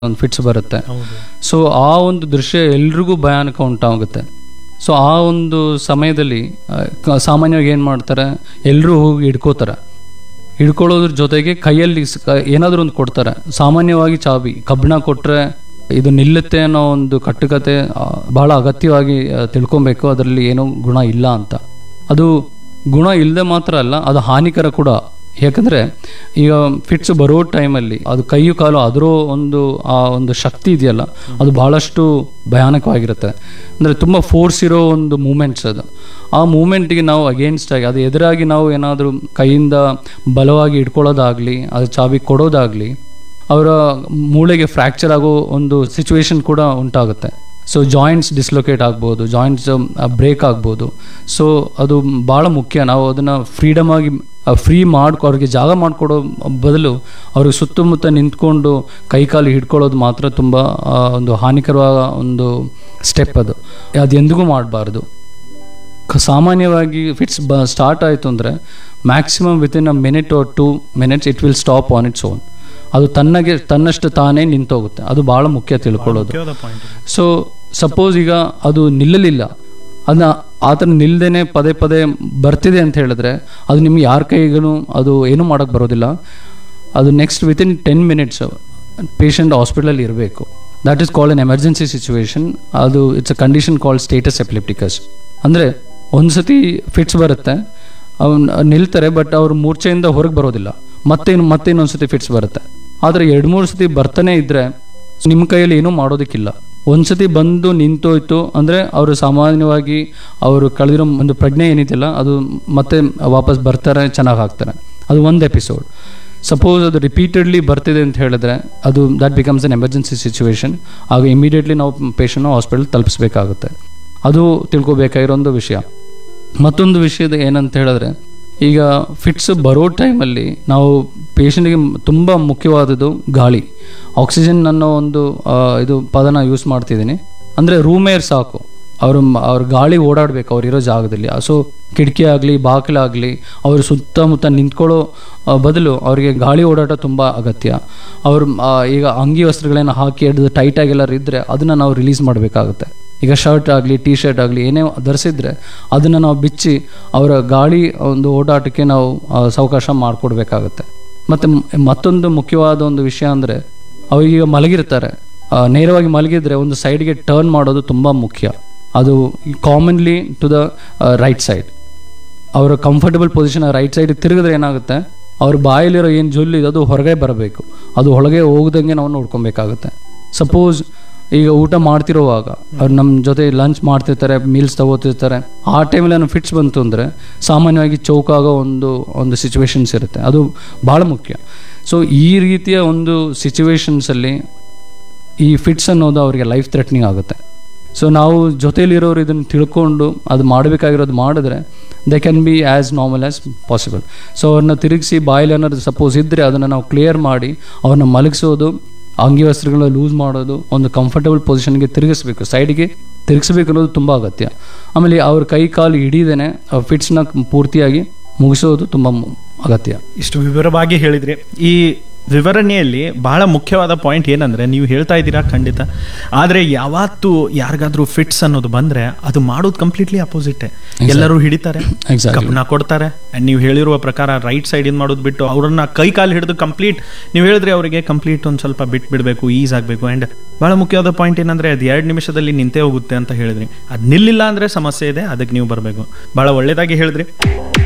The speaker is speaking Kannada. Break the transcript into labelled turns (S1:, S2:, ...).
S1: ಒಂದು ಫಿಟ್ಸ್ ಬರುತ್ತೆ
S2: ಹೌದು
S1: ಸೊ ಆ ಒಂದು ದೃಶ್ಯ ಎಲ್ರಿಗೂ ಭಯಾನಕ ಉಂಟಾಗುತ್ತೆ ಸೊ ಆ ಒಂದು ಸಮಯದಲ್ಲಿ ಆ, ಕ- ಸಾಮಾನ್ಯವಾಗಿ ಏನು ಮಾಡ್ತಾರೆ ಎಲ್ಲರೂ ಹೋಗಿ ಹಿಡ್ಕೋತಾರೆ ಹಿಡ್ಕೊಳ್ಳೋದ್ರ ಜೊತೆಗೆ ಕೈಯಲ್ಲಿ ಸ್- ಕ- ಏನಾದರೂ ಒಂದು ಕೊಡ್ತಾರೆ ಸಾಮಾನ್ಯವಾಗಿ ಚಾಬಿ ಕಬ್ಬಣ ಕೊಟ್ಟರೆ ಇದು ನಿಲ್ಲುತ್ತೆ ಅನ್ನೋ ಒಂದು ಕಟ್ಟುಕತೆ ಆ, ಬಹಳ ಅಗತ್ಯವಾಗಿ ಆ, ತಿಳ್ಕೊಬೇಕು ಅದರಲ್ಲಿ ಏನೋ ಗುಣ ಇಲ್ಲ ಅಂತ ಅದು ಗುಣ ಇಲ್ಲದೆ ಮಾತ್ರ ಅಲ್ಲ ಅದು ಹಾನಿಕರ ಕೂಡ ಯಾಕಂದ್ರೆ ಈಗ ಫಿಟ್ಸ್ ಬರೋ ಟೈಮಲ್ಲಿ ಅದು ಕೈಯು ಕಾಲು ಅದರ ಒಂದು ಆ ಒಂದು ಶಕ್ತಿ ಇದೆಯಲ್ಲ ಅದು ಬಹಳಷ್ಟು ಭಯಾನಕವಾಗಿರುತ್ತೆ ಅಂದರೆ ತುಂಬ ಫೋರ್ಸ್ ಇರೋ ಒಂದು ಮೂಮೆಂಟ್ಸ್ ಅದು ಆ ಮೂಮೆಂಟ್ಗೆ ನಾವು ಅಗೇನ್ಸ್ಟ್ ಆಗಿ ಅದು ಎದುರಾಗಿ ನಾವು ಏನಾದರೂ ಕೈಯಿಂದ ಬಲವಾಗಿ ಇಟ್ಕೊಳ್ಳೋದಾಗಲಿ ಅದು ಚಾವಿ ಕೊಡೋದಾಗಲಿ ಅವರ ಮೂಳೆಗೆ ಫ್ರ್ಯಾಕ್ಚರ್ ಆಗೋ ಒಂದು ಸಿಚುವೇಶನ್ ಕೂಡ ಉಂಟಾಗುತ್ತೆ ಸೊ ಜಾಯಿಂಟ್ಸ್ ಡಿಸ್ಲೊಕೇಟ್ ಆಗ್ಬೋದು ಜಾಯಿಂಟ್ಸ್ ಬ್ರೇಕ್ ಆಗ್ಬೋದು ಸೊ ಅದು ಭಾಳ ಮುಖ್ಯ ನಾವು ಅದನ್ನು ಫ್ರೀಡಮ್ ಆಗಿ ಫ್ರೀ ಮಾಡ್ಕೊ ಅವ್ರಿಗೆ ಜಾಗ ಮಾಡಿಕೊಡೋ ಬದಲು ಅವ್ರಿಗೆ ಸುತ್ತಮುತ್ತ ನಿಂತ್ಕೊಂಡು ಕೈಕಾಲು ಹಿಡ್ಕೊಳ್ಳೋದು ಮಾತ್ರ ತುಂಬ ಆ, ಒಂದು ಹಾನಿಕರವಾದ ಒಂದು ಸ್ಟೆಪ್ ಅದು ಅದು ಎಂದಿಗೂ ಮಾಡಬಾರ್ದು ಕ- ಸಾಮಾನ್ಯವಾಗಿ ಫಿಟ್ಸ್ ಬ ಸ್ಟಾರ್ಟ್ ಆಯಿತು ಅಂದರೆ maximum within a minute or two minutes it will stop on its own ಅದು ತನ್ನಗೆ ತನ್ನಷ್ಟು ತಾನೇ ನಿಂತೋಗುತ್ತೆ ಅದು ಭಾಳ ಮುಖ್ಯ ತಿಳ್ಕೊಳ್ಳೋದು
S2: ಮುಖ್ಯವಾದ ಪಾಯಿಂಟ್
S1: ಸೊ ಸಪೋಸ್ ಈಗ ಅದು ನಿಲ್ಲಲಿಲ್ಲ ಅದನ್ನ ಆ ಥರ ನಿಲ್ದೇನೆ ಪದೇ ಪದೇ ಬರ್ತಿದೆ ಅಂತ ಹೇಳಿದ್ರೆ ಅದು ನಿಮ್ಗೆ ಯಾರ ಕೈಗೂ ಅದು ಏನೂ ಮಾಡೋಕ್ಕೆ ಬರೋದಿಲ್ಲ ಅದು next within ten minutes patient ಹಾಸ್ಪಿಟಲಲ್ಲಿ ಇರಬೇಕು that is call an emergency situation ಅದು it's a condition call status epilepticus ಅಂದರೆ ಒಂದು ಸತಿ ಫಿಟ್ಸ್ ಬರುತ್ತೆ ಅವ್ನು ನಿಲ್ತಾರೆ ಬಟ್ ಅವ್ರು ಮೂರ್ಛೆಯಿಂದ ಹೊರಗೆ ಬರೋದಿಲ್ಲ ಮತ್ತೇನು ಮತ್ತೇನೊಂದು ಸತಿ ಫಿಟ್ಸ್ ಬರುತ್ತೆ ಆದರೆ ಎರಡು ಮೂರು ಸತಿ ಬರ್ತಾನೆ ಇದ್ದರೆ ನಿಮ್ಮ ಕೈಯಲ್ಲಿ ಏನೂ ಮಾಡೋದಕ್ಕಿಲ್ಲ ಒಂದ್ಸತಿ ಬಂದು ನಿಂತೋಯ್ತು ಅಂದರೆ ಅವರು ಸಾಮಾನ್ಯವಾಗಿ ಅವರು ಕಳೆದಿರೋ ಒಂದು ಪ್ರಜ್ಞೆ ಏನಿದೆಯಲ್ಲ ಅದು ಮತ್ತೆ ವಾಪಸ್ ಬರ್ತಾರೆ ಚೆನ್ನಾಗಿ ಹಾಕ್ತಾರೆ ಅದು ಒಂದು ಎಪಿಸೋಡ್ ಸಪೋಸ್ ಅದು ರಿಪೀಟೆಡ್ಲಿ ಬರ್ತಿದೆ ಅಂತ ಹೇಳಿದ್ರೆ ಅದು that becomes an emergency situation ಆಗ ಇಮಿಡಿಯೇಟ್ಲಿ ನಾವು ಪೇಷಂಟ್ನ ಹಾಸ್ಪಿಟಲ್ ತಲುಪಿಸ್ಬೇಕಾಗುತ್ತೆ ಅದು ತಿಳ್ಕೊಬೇಕಾಗಿರೋ ಒಂದು ವಿಷಯ ಮತ್ತೊಂದು ವಿಷಯದ ಏನಂತ ಹೇಳಿದ್ರೆ ಈಗ ಫಿಟ್ಸ್ ಬರೋ ಟೈಮಲ್ಲಿ ನಾವು ಪೇಷಂಟ್ಗೆ ತುಂಬ ಮುಖ್ಯವಾದದ್ದು ಗಾಳಿ ಆಕ್ಸಿಜನ್ ಅನ್ನೋ ಒಂದು ಆ, ಇದು ಪದನ ಯೂಸ್ ಮಾಡ್ತಿದ್ದೀನಿ ಅಂದರೆ ರೂಮ್ ಏರ್ ಸಾಕು ಅವರು ಅವ್ರ ಗಾಳಿ ಓಡಾಡಬೇಕು ಅವ್ರು ಇರೋ ಜಾಗದಲ್ಲಿ ಸೊ ಕಿಟಕಿ ಆಗಲಿ ಬಾಗಿಲಾಗಲಿ ಅವರು ಸುತ್ತಮುತ್ತ ನಿಂತ್ಕೊಳ್ಳೋ ಆ, ಬದಲು ಅವರಿಗೆ ಗಾಳಿ ಓಡಾಟ ತುಂಬ ಅಗತ್ಯ ಅವರು ಈಗ ಅಂಗಿ ವಸ್ತ್ರಗಳೇನು ಹಾಕಿ ಹಿಡಿದು ಟೈಟಾಗಿ ಎಲ್ಲರೂ ಇದ್ದರೆ ಅದನ್ನು ನಾವು ರಿಲೀಸ್ ಮಾಡಬೇಕಾಗುತ್ತೆ ಈಗ ಶರ್ಟ್ ಆಗಲಿ ಟಿ ಶರ್ಟ್ ಆಗಲಿ ಏನೇ ಧರಿಸಿದ್ರೆ ಅದನ್ನು ನಾವು ಬಿಚ್ಚಿ ಅವರ ಗಾಳಿ ಒಂದು ಓಡಾಟಕ್ಕೆ ನಾವು ಆ, ಸಾವಕಾಶ ಮಾಡಿಕೊಡ್ಬೇಕಾಗತ್ತೆ ಮತ್ತು ಮತ್ತೊಂದು ಮುಖ್ಯವಾದ ಒಂದು ವಿಷಯ ಅಂದರೆ ಅವರೀಗ ಮಲಗಿರ್ತಾರೆ ಆ, ನೇರವಾಗಿ ಮಲಗಿದ್ರೆ ಒಂದು ಸೈಡ್ಗೆ ಟರ್ನ್ ಮಾಡೋದು ತುಂಬ ಮುಖ್ಯ ಅದು commonly to the right side ಅವರ ಕಂಫರ್ಟಬಲ್ ಪೊಸಿಷನ್ ರೈಟ್ ಸೈಡ್ ತಿರುಗಿದ್ರೆ ಏನಾಗುತ್ತೆ ಅವ್ರ ಬಾಯಲ್ಲಿರೋ ಏನು ಜೊಲ್ಲು ಇದೆ ಅದು ಹೊರಗೆ ಬರಬೇಕು ಅದು ಒಳಗೆ ಹೋಗ್ದಂಗೆ ನಾವು ನೋಡ್ಕೊಬೇಕಾಗುತ್ತೆ ಸಪೋಸ್ ಈಗ ಊಟ ಮಾಡ್ತಿರೋವಾಗ ಅವ್ರು ನಮ್ಮ ಜೊತೆ ಲಂಚ್ ಮಾಡ್ತಿರ್ತಾರೆ ಮೀಲ್ಸ್ ತಗೋತಿರ್ತಾರೆ ಆ ಟೈಮಲ್ಲಿ ಏನೋ ಫಿಟ್ಸ್ ಬಂತು ಅಂದರೆ ಸಾಮಾನ್ಯವಾಗಿ ಚೌಕಾಗೋ ಒಂದು ಒಂದು ಸಿಚುವೇಶನ್ಸ್ ಇರುತ್ತೆ ಅದು ಭಾಳ ಮುಖ್ಯ ಸೊ ಈ ರೀತಿಯ ಒಂದು ಸಿಚುವೇಶನ್ಸಲ್ಲಿ ಈ ಫಿಟ್ಸ್ ಅನ್ನೋದು ಅವರಿಗೆ ಲೈಫ್ ಥ್ರೆಟ್ನಿಂಗ್ ಆಗುತ್ತೆ ಸೊ ನಾವು ಜೊತೆಲಿರೋರು ಇದನ್ನು ತಿಳ್ಕೊಂಡು ಅದು ಮಾಡಬೇಕಾಗಿರೋದು ಮಾಡಿದ್ರೆ they can be as normal as possible so ಅವ್ರನ್ನ ತಿರುಗಿಸಿ ಬಾಯಲ್ಲಿ ಅನ್ನೋದು ಸಪೋಸ್ ಇದ್ದರೆ ಅದನ್ನು ನಾವು ಕ್ಲಿಯರ್ ಮಾಡಿ ಅವ್ರನ್ನ ಮಲಗಿಸೋದು ಅಂಗಿ ವಸ್ತ್ರಗಳನ್ನ ಲೂಸ್ ಮಾಡೋದು ಒಂದು ಕಂಫರ್ಟಬಲ್ ಪೊಸಿಷನ್ಗೆ ತಿರುಗಿಸ್ಬೇಕು ಸೈಡ್ಗೆ ತಿರುಗಿಸ್ಬೇಕು ಅನ್ನೋದು ತುಂಬ ಅಗತ್ಯ ಆಮೇಲೆ ಅವ್ರ ಕೈ ಕಾಲು ಹಿಡಿದೇನೆ ಫಿಟ್ಸ್ನ ಪೂರ್ತಿಯಾಗಿ ಮುಗಿಸೋದು ತುಂಬ ಮು- ಅಗತ್ಯ
S2: ಇಷ್ಟು ವಿವರವಾಗಿ ಹೇಳಿದ್ರಿ ಈ ವಿವರಣೆಯಲ್ಲಿ ಬಹಳ ಮುಖ್ಯವಾದ ಪಾಯಿಂಟ್ ಏನಂದ್ರೆ ನೀವು ಹೇಳ್ತಾ ಇದ್ದೀರಾ ಖಂಡಿತ ಆದರೆ ಯಾವತ್ತು ಯಾರಿಗಾದ್ರೂ ಫಿಟ್ಸ್ ಅನ್ನೋದು ಬಂದ್ರೆ ಅದು ಮಾಡೋದು ಕಂಪ್ಲೀಟ್ಲಿ ಅಪೋಸಿಟ್ ಎಲ್ಲರೂ ಹಿಡಿತಾರೆ
S1: ಎಕ್ಸಾಕ್ಟ್ಲಿ
S2: ಕಬ್ಬನ ಕೊಡ್ತಾರೆ ಅಂಡ್ ನೀವು ಹೇಳಿರುವ ಪ್ರಕಾರ ರೈಟ್ ಸೈಡ್ ಇಂದ ಮಾಡೋದು ಬಿಟ್ಟು ಅವ್ರನ್ನ ಕೈ ಕಾಲು ಹಿಡಿದು ಕಂಪ್ಲೀಟ್ ನೀವು ಹೇಳಿದ್ರೆ ಅವರಿಗೆ ಕಂಪ್ಲೀಟ್ ಒಂದು ಸ್ವಲ್ಪ ಬಿಟ್ಟು ಬಿಡಬೇಕು ಈಸ್ ಆಗಬೇಕು ಅಂಡ್ ಬಹಳ ಮುಖ್ಯವಾದ ಪಾಯಿಂಟ್ ಏನಂದ್ರೆ ಅದು ಎರಡು ನಿಮಿಷದಲ್ಲಿ ನಿಂತೇ ಹೋಗುತ್ತೆ ಅಂತ ಹೇಳಿದ್ರಿ ಅದು ನಿಲ್ಲಿಲ್ಲ ಅಂದ್ರೆ ಸಮಸ್ಯೆ ಇದೆ ಅದಕ್ಕೆ ನೀವು ಬರಬೇಕು ಬಹಳ ಒಳ್ಳೇದಾಗಿ ಹೇಳಿದ್ರಿ